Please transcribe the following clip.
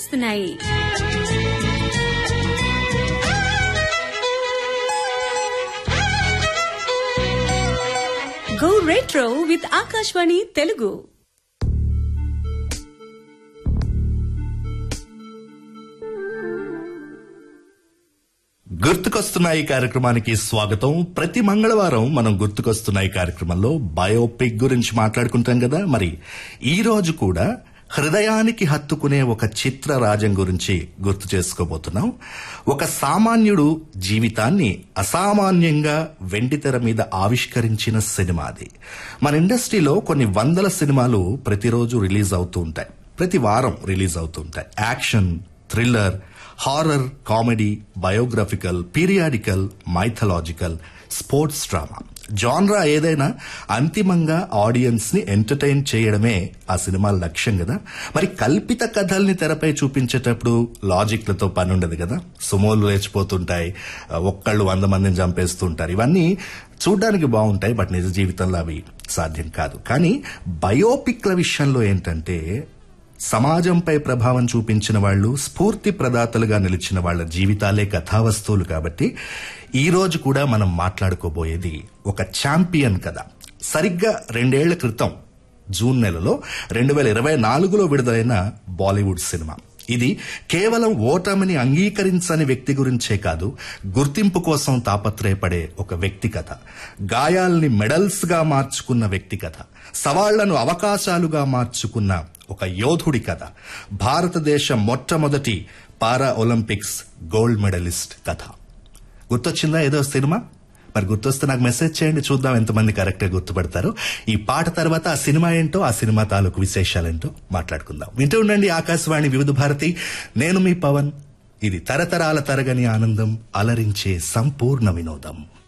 గుర్తుకొస్తున్నాయి go retro with Akashvani Telugu గుర్తుకొస్తున్నాయి కార్యక్రమానికి స్వాగతం ప్రతి మంగళవారం మనం గుర్తుకొస్తున్నాయి కార్యక్రమంలో బయోపిక్ గురించి మాట్లాడుకుంటాం కదా మరి ఈ రోజు కూడా హృదయానికి హత్తుకునే ఒక చిత్ర రాజం గురించి గుర్తు చేసుకోబోతున్నాం ఒక సామాన్యుడు జీవితాన్ని అసామాన్యంగా వెండితెర మీద ఆవిష్కరించిన సినిమా అది మన ఇండస్ట్రీలో కొన్ని వందల సినిమాలు ప్రతిరోజు రిలీజ్ అవుతూ ఉంటాయి ప్రతి వారం రిలీజ్ అవుతూ ఉంటాయి action thriller horror comedy biographical periodical mythological sports drama genre ఏదైనా అంతిమంగా ఆడియన్స్ ని ఎంటర్టైన్ చేయడమే ఆ సినిమాల లక్ష్యం కదా మరి కల్పిత కథల్ని తెరపై చూపించేటప్పుడు లాజిక్లతో పని ఉండదు కదా సుమోలు లేచిపోతుంటాయి ఒక్కళ్ళు వంద మందిని చంపేస్తుంటారు ఇవన్నీ చూడ్డానికి బాగుంటాయి బట్ నిజ జీవితంలో అవి సాధ్యం కాదు కానీ బయోపిక్ల విషయంలో ఏంటంటే సమాజంపై ప్రభావం చూపించిన వాళ్ళు స్ఫూర్తి ప్రదాతలుగా నిలిచిన వాళ్ళ జీవితాలే కథావస్తువులు కాబట్టి ఈ రోజు కూడా మనం మాట్లాడుకోబోయేది ఒక ఛాంపియన్ కథ సరిగ్గా రెండేళ్ల క్రితం జూన్ నెలలో రెండు వేల ఇరవై నాలుగులో విడుదలైన బాలీవుడ్ సినిమా ఇది కేవలం ఓటమిని అంగీకరించని వ్యక్తి గురించే కాదు గుర్తింపు కోసం తాపత్రయపడే ఒక వ్యక్తి కథ గాయాల్ని మెడల్స్ గా మార్చుకున్న వ్యక్తి కథ సవాళ్లను అవకాశాలుగా మార్చుకున్న ఒక యోధుడి కథ భారతదేశ మొట్టమొదటి పారా ఒలింపిక్స్ గోల్డ్ మెడలిస్ట్ కథ గుర్తొచ్చిందా ఏదో సినిమా మరి గుర్తొస్తే నాకు మెసేజ్ చేయండి చూద్దాం ఎంతమంది కరెక్ట్ గా గుర్తుపడతారు ఈ పాట తర్వాత ఆ సినిమా ఏంటో ఆ సినిమా తాలూకు విశేషాలేంటో మాట్లాడుకుందాం వింటూ ఉండండి ఆకాశవాణి వివిధ భారతి నేను మీ పవన్ ఇది తరతరాల తరగని ఆనందం అలరించే సంపూర్ణ వినోదం